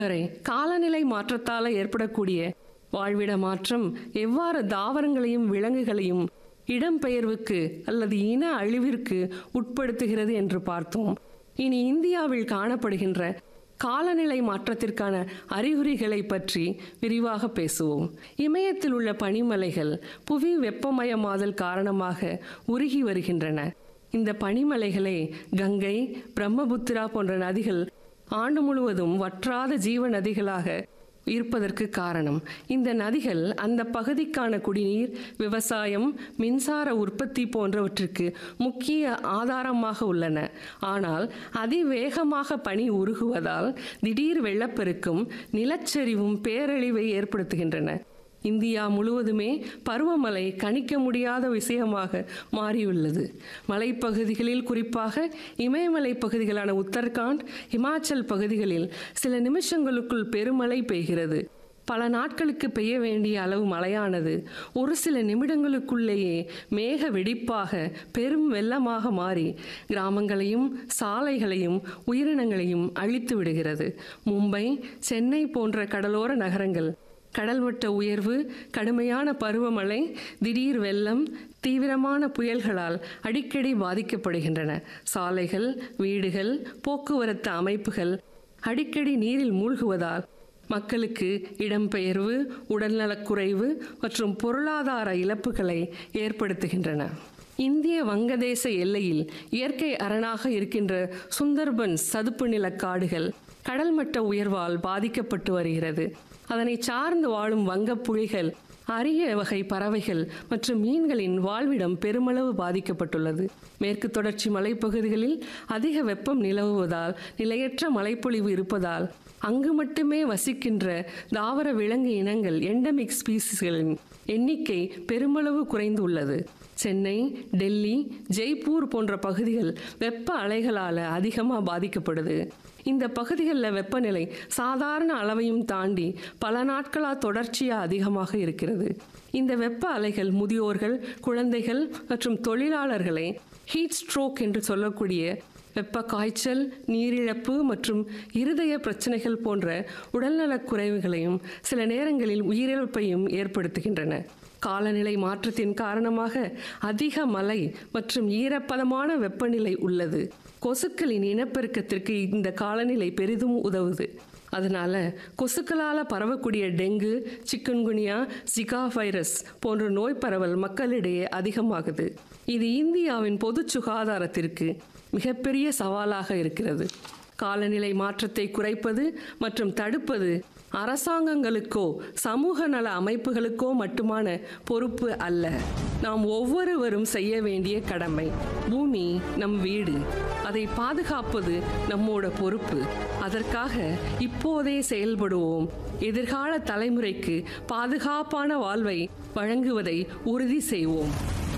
வரை காலநிலை மாற்றத்தால் ஏற்படக்கூடிய வாழ்விட மாற்றம் எவ்வாறு தாவரங்களையும் விலங்குகளையும் இடம்பெயர்வுக்கு அல்லது இன அழிவிற்கு உட்படுத்துகிறது என்று பார்த்தோம் இனி இந்தியாவில் காணப்படுகின்ற காலநிலை மாற்றத்திற்கான அறிகுறிகளை பற்றி விரிவாக பேசுவோம் இமயத்தில் உள்ள பனிமலைகள் புவி வெப்பமயமாதல் காரணமாக உருகி வருகின்றன இந்த பனிமலைகளே கங்கை பிரம்மபுத்திரா போன்ற நதிகள் ஆண்டு முழுவதும் வற்றாத ஜீவ நதிகளாக இருப்பதற்கு காரணம் இந்த நதிகள் அந்த பகுதிக்கான குடிநீர் விவசாயம் மின்சார உற்பத்தி போன்றவற்றுக்கு முக்கிய ஆதாரமாக உள்ளன ஆனால் அதிவேகமாக பனி உருகுவதால் திடீர் வெள்ளப்பெருக்கும் நிலச்சரிவும் பேரழிவை ஏற்படுத்துகின்றன இந்தியா முழுவதுமே பருவமழை கணிக்க முடியாத விஷயமாக மாறியுள்ளது மலைப்பகுதிகளில் குறிப்பாக இமயமலை பகுதிகளான உத்தரகாண்ட் இமாச்சல் பகுதிகளில் சில நிமிஷங்களுக்குள் பெருமழை பெய்கிறது பல நாட்களுக்கு பெய்ய வேண்டிய அளவு மழையானது ஒரு சில நிமிடங்களுக்குள்ளேயே மேக வெடிப்பாக பெரும் வெள்ளமாக மாறி கிராமங்களையும் சாலைகளையும் உயிரினங்களையும் அழித்து விடுகிறது மும்பை சென்னை போன்ற கடலோர நகரங்கள் கடல் மட்ட உயர்வு கடுமையான பருவமழை திடீர் வெள்ளம் தீவிரமான புயல்களால் அடிக்கடி பாதிக்கப்படுகின்றன சாலைகள் வீடுகள் போக்குவரத்து அமைப்புகள் அடிக்கடி நீரில் மூழ்குவதால் மக்களுக்கு இடம்பெயர்வு உடல்நலக்குறைவு மற்றும் பொருளாதார இழப்புகளை ஏற்படுத்துகின்றன இந்திய வங்கதேச எல்லையில் இயற்கை அரணாக இருக்கின்ற சுந்தர்பன்ஸ் சதுப்பு நில காடுகள் கடல் மட்ட உயர்வால் பாதிக்கப்பட்டு வருகிறது அதனை சார்ந்து வாழும் வங்கப்புலிகள் அரிய வகை பறவைகள் மற்றும் மீன்களின் வாழ்விடம் பெருமளவு பாதிக்கப்பட்டுள்ளது மேற்கு தொடர்ச்சி மலைப்பகுதிகளில் அதிக வெப்பம் நிலவுவதால் நிலையற்ற மழைப்பொழிவு இருப்பதால் அங்கு மட்டுமே வசிக்கின்ற தாவர விலங்கு இனங்கள் எண்டமிக் ஸ்பீசிஸ்களின் எண்ணிக்கை பெருமளவு குறைந்து உள்ளது சென்னை டெல்லி ஜெய்ப்பூர் போன்ற பகுதிகள் வெப்ப அலைகளால் அதிகமாக பாதிக்கப்படுது இந்த பகுதிகளில் வெப்பநிலை சாதாரண அளவையும் தாண்டி பல நாட்களாக தொடர்ச்சியாக அதிகமாக இருக்கிறது இந்த வெப்ப அலைகள் முதியோர்கள் குழந்தைகள் மற்றும் தொழிலாளர்களை ஹீட் ஸ்ட்ரோக் என்று சொல்லக்கூடிய வெப்ப காய்ச்சல் நீரிழப்பு மற்றும் இருதய பிரச்சனைகள் போன்ற உடல்நலக் குறைவுகளையும் சில நேரங்களில் உயிரிழப்பையும் ஏற்படுத்துகின்றன காலநிலை மாற்றத்தின் காரணமாக அதிக மழை மற்றும் ஈரப்பதமான வெப்பநிலை உள்ளது கொசுக்களின் இனப்பெருக்கத்திற்கு இந்த காலநிலை பெரிதும் உதவுது அதனால கொசுக்களால் பரவக்கூடிய டெங்கு சிக்கன்குனியா ஜிகா வைரஸ் போன்ற நோய் பரவல் மக்களிடையே அதிகமாகுது இது இந்தியாவின் பொது சுகாதாரத்திற்கு மிகப்பெரிய சவாலாக இருக்கிறது காலநிலை மாற்றத்தை குறைப்பது மற்றும் தடுப்பது அரசாங்கங்களுக்கோ சமூக நல அமைப்புகளுக்கோ மட்டுமான பொறுப்பு அல்ல நாம் ஒவ்வொருவரும் செய்ய வேண்டிய கடமை பூமி நம் வீடு அதை பாதுகாப்பது நம்மோட பொறுப்பு அதற்காக இப்போதே செயல்படுவோம் எதிர்கால தலைமுறைக்கு பாதுகாப்பான வாழ்வை வழங்குவதை உறுதி செய்வோம்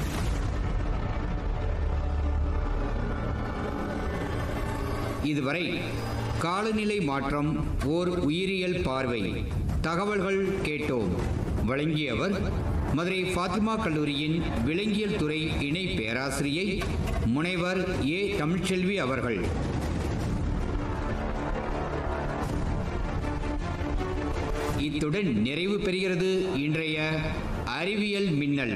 இதுவரை காலநிலை மாற்றம் ஓர் உயிரியல் பார்வை தகவல்கள் கேட்டோம் வழங்கியவர் மதுரை ஃபாத்திமா கல்லூரியின் விலங்கியல் துறை இணை பேராசிரியை முனைவர் ஏ தமிழ்ச்செல்வி அவர்கள் இத்துடன் நிறைவு பெறுகிறது இன்றைய அறிவியல் மின்னல்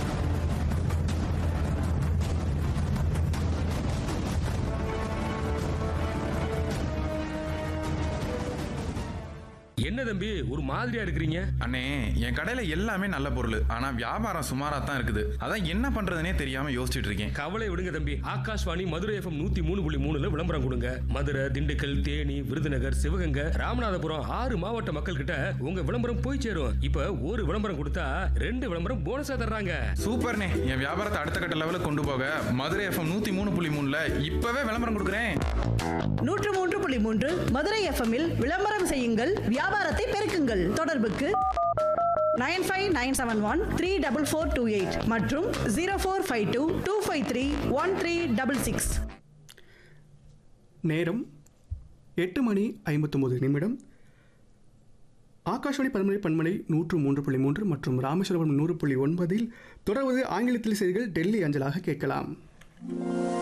என்ன தம்பி ஒரு மாதிரியா இருக்கிறீங்க அண்ணே என் கடையில எல்லாமே நல்ல பொருள் ஆனா வியாபாரம் சுமாரா தான் இருக்குது அதான் என்ன பண்றதுனே தெரியாம யோசிச்சுட்டு இருக்கேன் கவலை விடுங்க தம்பி ஆகாஷ்வாணி மதுரை எஃப்எம் நூத்தி மூணு புள்ளி மூணுல விளம்பரம் கொடுங்க மதுரை திண்டுக்கல் தேனி விருதுநகர் சிவகங்கை ராமநாதபுரம் ஆறு மாவட்ட மக்கள் கிட்ட உங்க விளம்பரம் போய் சேரும் இப்ப ஒரு விளம்பரம் கொடுத்தா ரெண்டு விளம்பரம் போனஸா தர்றாங்க சூப்பர்ண்ணே என் வியாபாரத்தை அடுத்த கட்ட லெவலுக்கு கொண்டு போக மதுரை எஃப்எம் நூத்தி மூணு புள்ளி மூணுல இப்பவே விளம்பரம் கொடுக்குறேன் நூற்று மூன்று புள்ளி மூன்று மதுரை எஃப்எம்மில் விளம்பரம் செய்யுங்கள் வியாபாரத்தை பெருக்குங்கள் தொடர்புக்கு nine five nine seven one three double four two eight மற்றும் zero four five two two five three one three double six நேரம் எட்டு மணி ஐம்பத்தொம்பது நிமிடம் ஆகாஷவாணி பன்மலை பன்மலை நூற்று மூன்று புள்ளி மூன்று மற்றும் ராமேஸ்வரம் நூறு புள்ளி ஒன்பதில் தொடர்வது ஆங்கிலத்தில் செய்திகள் டெல்லி அஞ்சலாக கேட்கலாம்